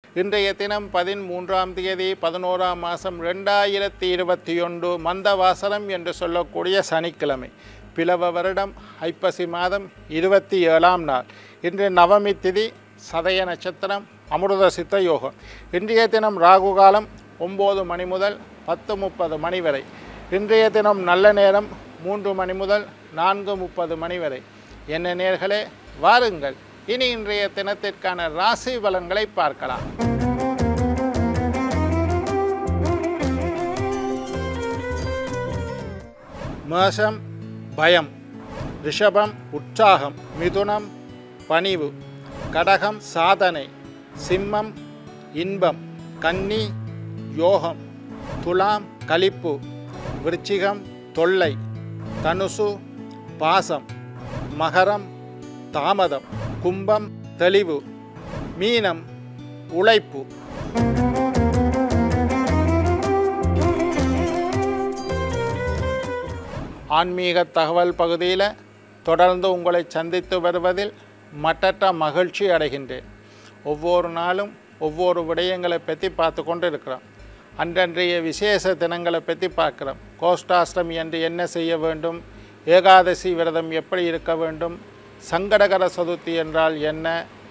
இன்றைய தினம் பதிமூன்றாம் தேதி பதினோராம் மாதம் ரெண்டாயிரத்தி இருபத்தி ஒன்று மந்தவாசனம் என்று சொல்லக்கூடிய சனிக்கிழமை பிளவ வருடம் ஐப்பசி மாதம் இருபத்தி ஏழாம் நாள் இன்று நவமி திதி சதய நட்சத்திரம் அமிர்த சித்த யோகம் இன்றைய தினம் ராகு காலம் ஒம்பது மணி முதல் பத்து முப்பது மணி வரை இன்றைய தினம் நல்ல நேரம் மூன்று மணி முதல் நான்கு முப்பது மணி வரை என்ன நேர்களே வாருங்கள் இனி இன்றைய தினத்திற்கான ராசி பலன்களை பார்க்கலாம் மேஷம் பயம் ரிஷபம் உற்சாகம் மிதுனம் பணிவு கடகம் சாதனை சிம்மம் இன்பம் கன்னி யோகம் துலாம் களிப்பு விருச்சிகம் தொல்லை தனுசு பாசம் மகரம் தாமதம் கும்பம் தெளிவு மீனம் உழைப்பு ஆன்மீக தகவல் பகுதியில் தொடர்ந்து உங்களை சந்தித்து வருவதில் மட்டற்ற மகிழ்ச்சி அடைகின்றேன் ஒவ்வொரு நாளும் ஒவ்வொரு விடயங்களை பற்றி பார்த்து கொண்டு இருக்கிறோம் அன்றன்றைய விசேஷ தினங்களை பற்றி பார்க்குறோம் கோஷ்டாஷ்டமி என்று என்ன செய்ய வேண்டும் ஏகாதசி விரதம் எப்படி இருக்க வேண்டும் சங்கடகர சதுர்த்தி என்றால் என்ன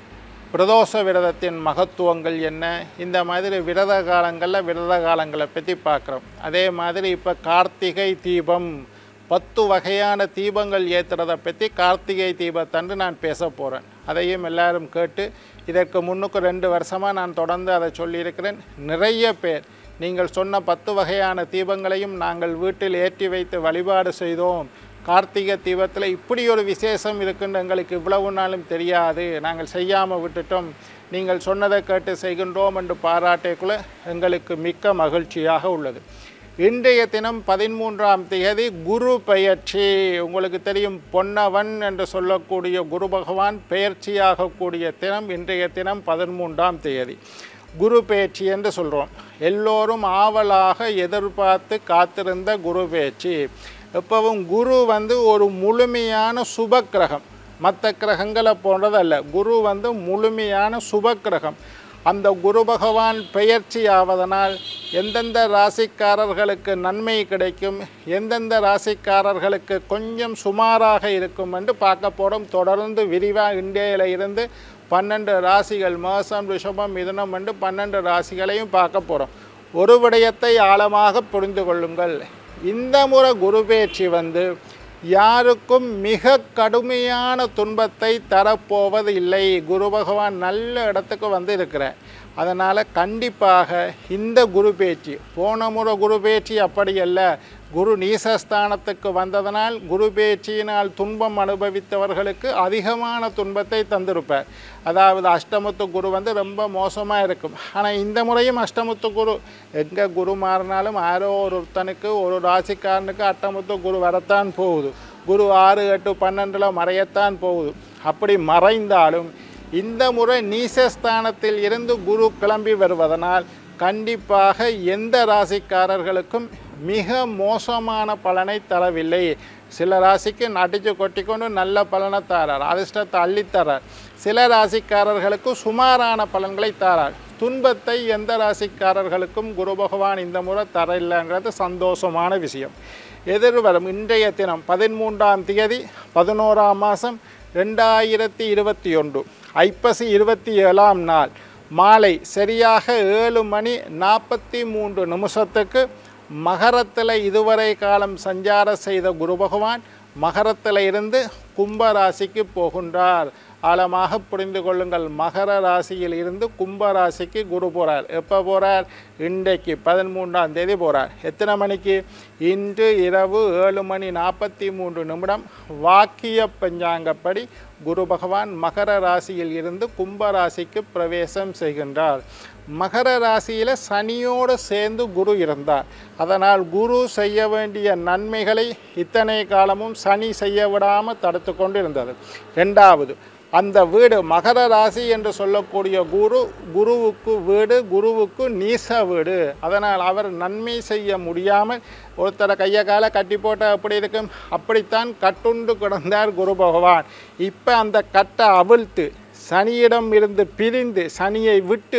பிரதோஷ விரதத்தின் மகத்துவங்கள் என்ன இந்த மாதிரி விரத காலங்களில் விரத காலங்களை பற்றி பார்க்குறோம் அதே மாதிரி இப்போ கார்த்திகை தீபம் பத்து வகையான தீபங்கள் ஏற்றுறதை பற்றி கார்த்திகை தீபத்தன்று நான் பேச போகிறேன் அதையும் எல்லாரும் கேட்டு இதற்கு முன்னுக்கு ரெண்டு வருஷமாக நான் தொடர்ந்து அதை சொல்லியிருக்கிறேன் நிறைய பேர் நீங்கள் சொன்ன பத்து வகையான தீபங்களையும் நாங்கள் வீட்டில் ஏற்றி வைத்து வழிபாடு செய்தோம் கார்த்திகை தீபத்தில் இப்படி ஒரு விசேஷம் இருக்குன்னு எங்களுக்கு இவ்வளவு நாளும் தெரியாது நாங்கள் செய்யாமல் விட்டுட்டோம் நீங்கள் சொன்னதை கேட்டு செய்கின்றோம் என்று பாராட்டக்குள்ள எங்களுக்கு மிக்க மகிழ்ச்சியாக உள்ளது இன்றைய தினம் பதிமூன்றாம் தேதி குரு பெயர்ச்சி உங்களுக்கு தெரியும் பொன்னவன் என்று சொல்லக்கூடிய குரு பகவான் பெயர்ச்சியாகக்கூடிய தினம் இன்றைய தினம் பதிமூன்றாம் தேதி குரு பெயர்ச்சி என்று சொல்கிறோம் எல்லோரும் ஆவலாக எதிர்பார்த்து காத்திருந்த குரு பெயர்ச்சி எப்பவும் குரு வந்து ஒரு முழுமையான சுப கிரகம் மற்ற கிரகங்களை போன்றதல்ல குரு வந்து முழுமையான சுப கிரகம் அந்த குரு பகவான் பெயர்ச்சி ஆவதனால் எந்தெந்த ராசிக்காரர்களுக்கு நன்மை கிடைக்கும் எந்தெந்த ராசிக்காரர்களுக்கு கொஞ்சம் சுமாராக இருக்கும் என்று பார்க்க போகிறோம் தொடர்ந்து விரிவாக இந்தியாவில் இருந்து பன்னெண்டு ராசிகள் மேசம் ரிஷபம் மிதுனம் என்று பன்னெண்டு ராசிகளையும் பார்க்க போகிறோம் ஒரு விடயத்தை ஆழமாக புரிந்து கொள்ளுங்கள் இந்த முறை குரு பேச்சு வந்து யாருக்கும் மிக கடுமையான துன்பத்தை தரப்போவது இல்லை குரு பகவான் நல்ல இடத்துக்கு வந்து இருக்கிறேன் அதனால் கண்டிப்பாக இந்த குரு பேச்சு போன முறை குரு பேச்சு அப்படி அல்ல குரு நீசஸ்தானத்துக்கு வந்ததனால் குரு பேச்சியினால் துன்பம் அனுபவித்தவர்களுக்கு அதிகமான துன்பத்தை தந்திருப்பார் அதாவது அஷ்டமத்து குரு வந்து ரொம்ப மோசமாக இருக்கும் ஆனால் இந்த முறையும் அஷ்டமத்து குரு எங்கே குரு மாறினாலும் யாரோ ஒருத்தனுக்கு ஒரு ராசிக்காரனுக்கு அஷ்டமத்து குரு வரத்தான் போகுது குரு ஆறு எட்டு பன்னெண்டில் மறையத்தான் போகுது அப்படி மறைந்தாலும் இந்த முறை நீசஸ்தானத்தில் இருந்து குரு கிளம்பி வருவதனால் கண்டிப்பாக எந்த ராசிக்காரர்களுக்கும் மிக மோசமான பலனை தரவில்லை சில ராசிக்கு நடிச்சு கொட்டிக்கொண்டு நல்ல பலனை தாரார் அதிர்ஷ்டத்தை அள்ளித்தரார் சில ராசிக்காரர்களுக்கு சுமாரான பலன்களை தாரார் துன்பத்தை எந்த ராசிக்காரர்களுக்கும் குரு பகவான் இந்த முறை தரலைங்கிறது சந்தோஷமான விஷயம் எதிர்வரும் இன்றைய தினம் பதிமூன்றாம் தேதி பதினோராம் மாதம் ரெண்டாயிரத்தி இருபத்தி ஒன்று ஐப்பசி இருபத்தி ஏழாம் நாள் மாலை சரியாக ஏழு மணி நாற்பத்தி மூன்று நிமிஷத்துக்கு மகரத்தில் இதுவரை காலம் சஞ்சார செய்த குரு பகவான் மகரத்தில் இருந்து கும்ப ராசிக்கு போகின்றார் ஆழமாக புரிந்து கொள்ளுங்கள் மகர ராசியில் இருந்து கும்ப ராசிக்கு குரு போகிறார் எப்போ போகிறார் இன்றைக்கு பதிமூன்றாம் தேதி போகிறார் எத்தனை மணிக்கு இன்று இரவு ஏழு மணி நாற்பத்தி மூன்று நிமிடம் வாக்கிய பஞ்சாங்கப்படி குரு பகவான் மகர ராசியில் இருந்து கும்ப ராசிக்கு பிரவேசம் செய்கின்றார் மகர ராசியில் சனியோடு சேர்ந்து குரு இருந்தார் அதனால் குரு செய்ய வேண்டிய நன்மைகளை இத்தனை காலமும் சனி செய்ய விடாமல் தடுத்து கொண்டு இருந்தது ரெண்டாவது அந்த வீடு மகர ராசி என்று சொல்லக்கூடிய குரு குருவுக்கு வீடு குருவுக்கு நீச வீடு அதனால் அவர் நன்மை செய்ய முடியாமல் ஒருத்தரை கையை காலை கட்டி போட்டால் அப்படி இருக்கும் அப்படித்தான் கட்டுண்டு கிடந்தார் குரு பகவான் இப்போ அந்த கட்டை அவிழ்த்து சனியிடம் இருந்து பிரிந்து சனியை விட்டு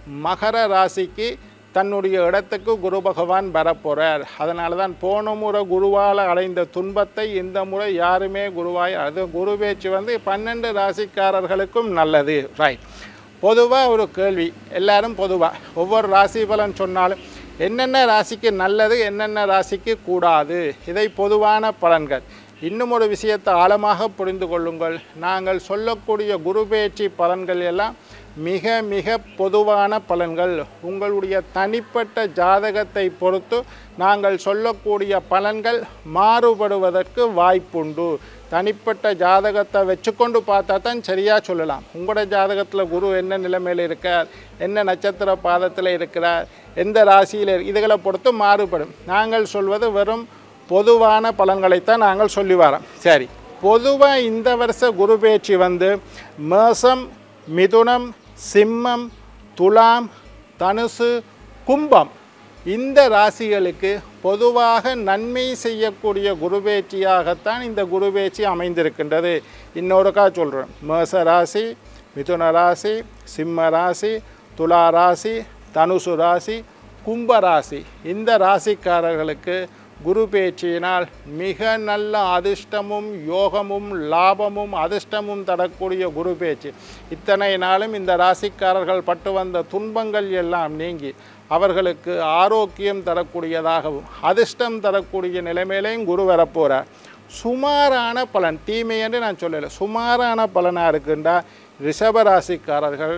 மகர ராசிக்கு தன்னுடைய இடத்துக்கு குரு பகவான் வரப்போகிறார் அதனால தான் போன முறை குருவால் அடைந்த துன்பத்தை இந்த முறை யாருமே குருவாய் அது குரு பேச்சு வந்து பன்னெண்டு ராசிக்காரர்களுக்கும் நல்லது ரைட் பொதுவாக ஒரு கேள்வி எல்லாரும் பொதுவாக ஒவ்வொரு ராசி பலன் சொன்னாலும் என்னென்ன ராசிக்கு நல்லது என்னென்ன ராசிக்கு கூடாது இதை பொதுவான பலன்கள் இன்னும் ஒரு விஷயத்தை ஆழமாக புரிந்து கொள்ளுங்கள் நாங்கள் சொல்லக்கூடிய குரு பேச்சு பலன்கள் எல்லாம் மிக மிக பொதுவான பலன்கள் உங்களுடைய தனிப்பட்ட ஜாதகத்தை பொறுத்து நாங்கள் சொல்லக்கூடிய பலன்கள் மாறுபடுவதற்கு வாய்ப்புண்டு தனிப்பட்ட ஜாதகத்தை வச்சுக்கொண்டு பார்த்தா தான் சரியாக சொல்லலாம் உங்களோட ஜாதகத்தில் குரு என்ன நிலைமையில் இருக்கார் என்ன நட்சத்திர பாதத்தில் இருக்கிறார் எந்த ராசியில் இரு- இதுகளை பொறுத்து மாறுபடும் நாங்கள் சொல்வது வெறும் பொதுவான பலன்களைத்தான் நாங்கள் சொல்லி வரோம் சரி பொதுவாக இந்த வருஷ குரு பேச்சு வந்து மேசம் மிதுனம் சிம்மம் துலாம் தனுசு கும்பம் இந்த ராசிகளுக்கு பொதுவாக நன்மை செய்யக்கூடிய குருபேச்சியாகத்தான் இந்த குருபேச்சி அமைந்திருக்கின்றது இன்னொருக்கா சொல்கிறேன் மேச ராசி மிதுன ராசி சிம்ம ராசி துலா ராசி தனுசு ராசி கும்ப ராசி இந்த ராசிக்காரர்களுக்கு குரு பேச்சியினால் மிக நல்ல அதிர்ஷ்டமும் யோகமும் லாபமும் அதிர்ஷ்டமும் தரக்கூடிய குரு பேச்சு இத்தனை நாளும் இந்த ராசிக்காரர்கள் பட்டு வந்த துன்பங்கள் எல்லாம் நீங்கி அவர்களுக்கு ஆரோக்கியம் தரக்கூடியதாகவும் அதிர்ஷ்டம் தரக்கூடிய நிலைமையிலையும் குரு வரப்போகிறார் சுமாரான பலன் தீமை என்று நான் சொல்லலை சுமாரான பலனாக இருக்குண்டா ரிஷப ராசிக்காரர்கள்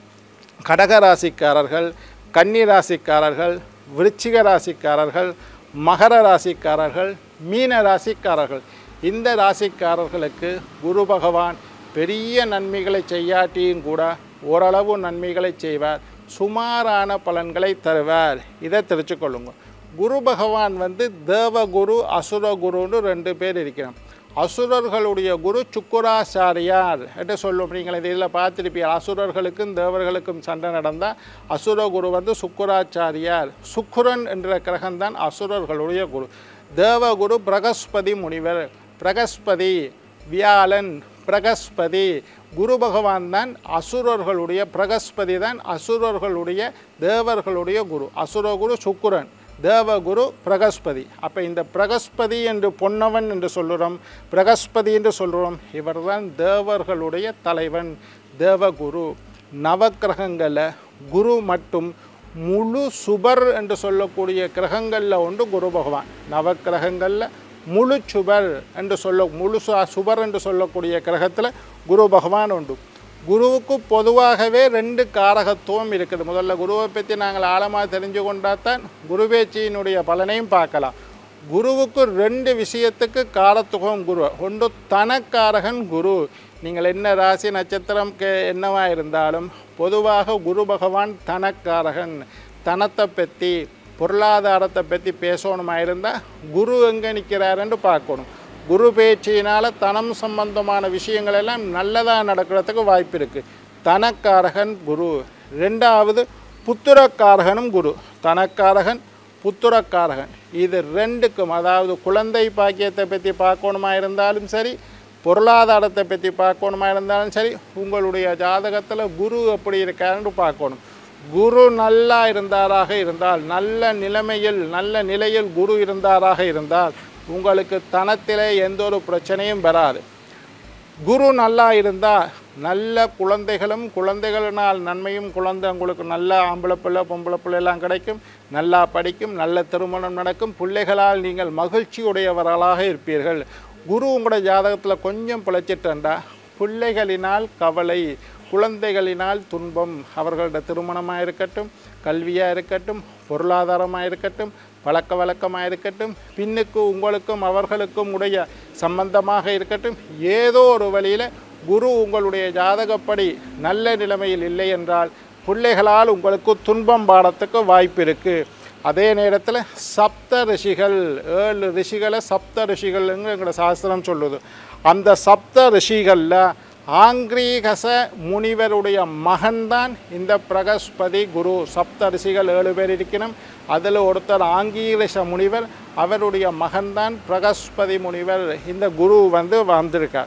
கடக ராசிக்காரர்கள் கன்னி ராசிக்காரர்கள் விருச்சிக ராசிக்காரர்கள் மகர ராசிக்காரர்கள் மீன ராசிக்காரர்கள் இந்த ராசிக்காரர்களுக்கு குரு பகவான் பெரிய நன்மைகளை செய்யாட்டியும் கூட ஓரளவு நன்மைகளை செய்வார் சுமாரான பலன்களை தருவார் இதை தெரிச்சுக்கொள்ளுங்க குரு பகவான் வந்து தேவகுரு அசுரகுருன்னு ரெண்டு பேர் இருக்கிறான் அசுரர்களுடைய குரு சுக்குராச்சாரியார் என்று சொல்லும் நீங்கள் இதில் பார்த்துருப்பீங்க அசுரர்களுக்கும் தேவர்களுக்கும் சண்டை நடந்தால் அசுர குரு வந்து சுக்குராச்சாரியார் சுக்குரன் என்ற கிரகம்தான் அசுரர்களுடைய குரு தேவகுரு பிரகஸ்பதி முனிவர் பிரகஸ்பதி வியாழன் பிரகஸ்பதி குரு பகவான் தான் அசுரர்களுடைய பிரகஸ்பதி தான் அசுரர்களுடைய தேவர்களுடைய குரு அசுரகுரு சுக்குரன் தேவகுரு பிரகஸ்பதி அப்போ இந்த பிரகஸ்பதி என்று பொன்னவன் என்று சொல்லுறோம் பிரகஸ்பதி என்று சொல்கிறோம் இவர்தான் தேவர்களுடைய தலைவன் தேவகுரு நவக்கிரகங்களில் குரு மட்டும் முழு சுபர் என்று சொல்லக்கூடிய கிரகங்களில் ஒன்று குரு பகவான் நவக்கிரகங்களில் முழு சுபர் என்று சொல்ல முழு சு- சுபர் என்று சொல்லக்கூடிய கிரகத்தில் குரு பகவான் உண்டு குருவுக்கு பொதுவாகவே ரெண்டு காரகத்துவம் இருக்குது முதல்ல குருவை பற்றி நாங்கள் ஆழமாக தெரிஞ்சு கொண்டாதான் குருபேச்சியினுடைய பலனையும் பார்க்கலாம் குருவுக்கு ரெண்டு விஷயத்துக்கு காரத்துவம் குரு ஒன்று தனக்காரகன் குரு நீங்கள் என்ன ராசி நட்சத்திரம் கே என்னவா இருந்தாலும் பொதுவாக குரு பகவான் தனக்காரகன் தனத்தை பற்றி பொருளாதாரத்தை பற்றி பேசணுமா இருந்தால் குரு எங்கே நிற்கிறாருன்னு பார்க்கணும் குரு பேச்சினால் தனம் சம்பந்தமான விஷயங்கள் எல்லாம் நல்லதாக நடக்கிறதுக்கு வாய்ப்பு இருக்குது தனக்காரகன் குரு ரெண்டாவது புத்திரக்காரகனும் குரு தனக்காரகன் புத்திரக்காரகன் இது ரெண்டுக்கும் அதாவது குழந்தை பாக்கியத்தை பற்றி பார்க்கணுமா இருந்தாலும் சரி பொருளாதாரத்தை பற்றி பார்க்கணுமா இருந்தாலும் சரி உங்களுடைய ஜாதகத்தில் குரு எப்படி இருக்காருன்னு பார்க்கணும் குரு நல்லா இருந்தாராக இருந்தால் நல்ல நிலைமையில் நல்ல நிலையில் குரு இருந்தாராக இருந்தால் உங்களுக்கு தனத்திலே எந்த ஒரு பிரச்சனையும் வராது குரு நல்லா இருந்தால் நல்ல குழந்தைகளும் குழந்தைகளினால் நன்மையும் குழந்தை உங்களுக்கு நல்ல ஆம்பளை பிள்ளை பொம்பளை பிள்ளை எல்லாம் கிடைக்கும் நல்லா படிக்கும் நல்ல திருமணம் நடக்கும் பிள்ளைகளால் நீங்கள் மகிழ்ச்சியுடையவர்களாக இருப்பீர்கள் குரு உங்களோட ஜாதகத்தில் கொஞ்சம் பிழைச்சிட்டண்டா பிள்ளைகளினால் கவலை குழந்தைகளினால் துன்பம் அவர்களோட திருமணமாக இருக்கட்டும் கல்வியாக இருக்கட்டும் பொருளாதாரமாக இருக்கட்டும் பழக்க வழக்கமாக இருக்கட்டும் பின்னுக்கு உங்களுக்கும் அவர்களுக்கும் உடைய சம்பந்தமாக இருக்கட்டும் ஏதோ ஒரு வழியில் குரு உங்களுடைய ஜாதகப்படி நல்ல நிலைமையில் இல்லை என்றால் பிள்ளைகளால் உங்களுக்கு துன்பம் பாடத்துக்கு வாய்ப்பு இருக்குது அதே நேரத்தில் சப்த ரிஷிகள் ஏழு ரிஷிகளை சப்த ரிஷிகள்னு எங்களோட சாஸ்திரம் சொல்லுது அந்த சப்த ரிஷிகளில் ஆங்கிரீகச முனிவருடைய மகன்தான் இந்த பிரகஸ்பதி குரு சப்த ரிஷிகள் ஏழு பேர் இருக்கணும் அதில் ஒருத்தர் ஆங்கீரச முனிவர் அவருடைய மகன்தான் பிரகஸ்பதி முனிவர் இந்த குரு வந்து வந்திருக்கார்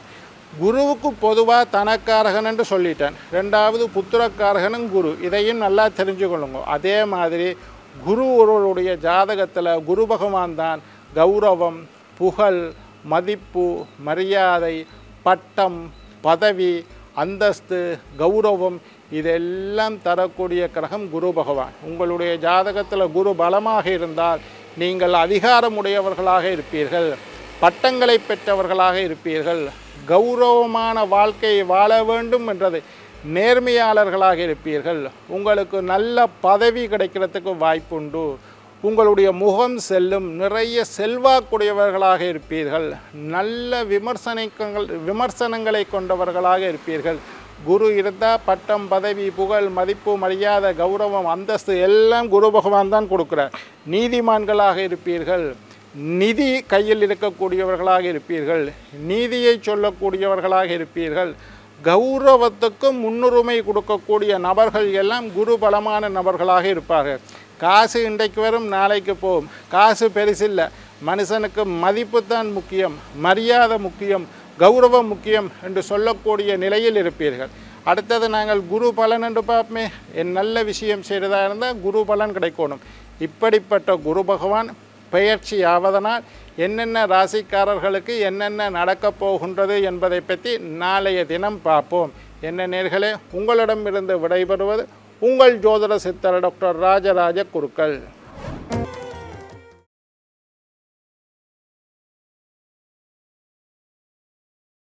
குருவுக்கு பொதுவாக தனக்காரகன் என்று சொல்லிட்டேன் ரெண்டாவது புத்திரக்காரகனும் குரு இதையும் நல்லா தெரிஞ்சுக்கொள்ளுங்க அதே மாதிரி குரு ஒருவருடைய ஜாதகத்தில் குரு பகவான் தான் கௌரவம் புகழ் மதிப்பு மரியாதை பட்டம் பதவி அந்தஸ்து கௌரவம் இதெல்லாம் தரக்கூடிய கிரகம் குரு பகவான் உங்களுடைய ஜாதகத்தில் குரு பலமாக இருந்தால் நீங்கள் அதிகாரமுடையவர்களாக இருப்பீர்கள் பட்டங்களை பெற்றவர்களாக இருப்பீர்கள் கௌரவமான வாழ்க்கையை வாழ வேண்டும் என்றது நேர்மையாளர்களாக இருப்பீர்கள் உங்களுக்கு நல்ல பதவி கிடைக்கிறதுக்கு வாய்ப்புண்டு உங்களுடைய முகம் செல்லும் நிறைய செல்வாக்குடையவர்களாக இருப்பீர்கள் நல்ல விமர்சனங்கள் விமர்சனங்களை கொண்டவர்களாக இருப்பீர்கள் குரு இருந்தால் பட்டம் பதவி புகழ் மதிப்பு மரியாதை கௌரவம் அந்தஸ்து எல்லாம் குரு பகவான் தான் கொடுக்குறார் நீதிமான்களாக இருப்பீர்கள் நிதி கையில் இருக்கக்கூடியவர்களாக இருப்பீர்கள் நீதியை சொல்லக்கூடியவர்களாக இருப்பீர்கள் கௌரவத்துக்கு முன்னுரிமை கொடுக்கக்கூடிய நபர்கள் எல்லாம் குரு பலமான நபர்களாக இருப்பார்கள் காசு இன்றைக்கு வரும் நாளைக்கு போகும் காசு பெருசில்லை மனுஷனுக்கு மதிப்பு தான் முக்கியம் மரியாதை முக்கியம் கௌரவம் முக்கியம் என்று சொல்லக்கூடிய நிலையில் இருப்பீர்கள் அடுத்தது நாங்கள் குரு பலன் என்று பார்ப்போமே என் நல்ல விஷயம் செய்கிறதா இருந்தால் குரு பலன் கிடைக்கணும் இப்படிப்பட்ட குரு பகவான் பெயர்ச்சி ஆவதனால் என்னென்ன ராசிக்காரர்களுக்கு என்னென்ன நடக்கப் போகின்றது என்பதை பற்றி நாளைய தினம் பார்ப்போம் என்ன நேர்களே உங்களிடமிருந்து விடைபெறுவது உங்கள் ஜோதிட சித்தர் டாக்டர் ராஜராஜ குருக்கள்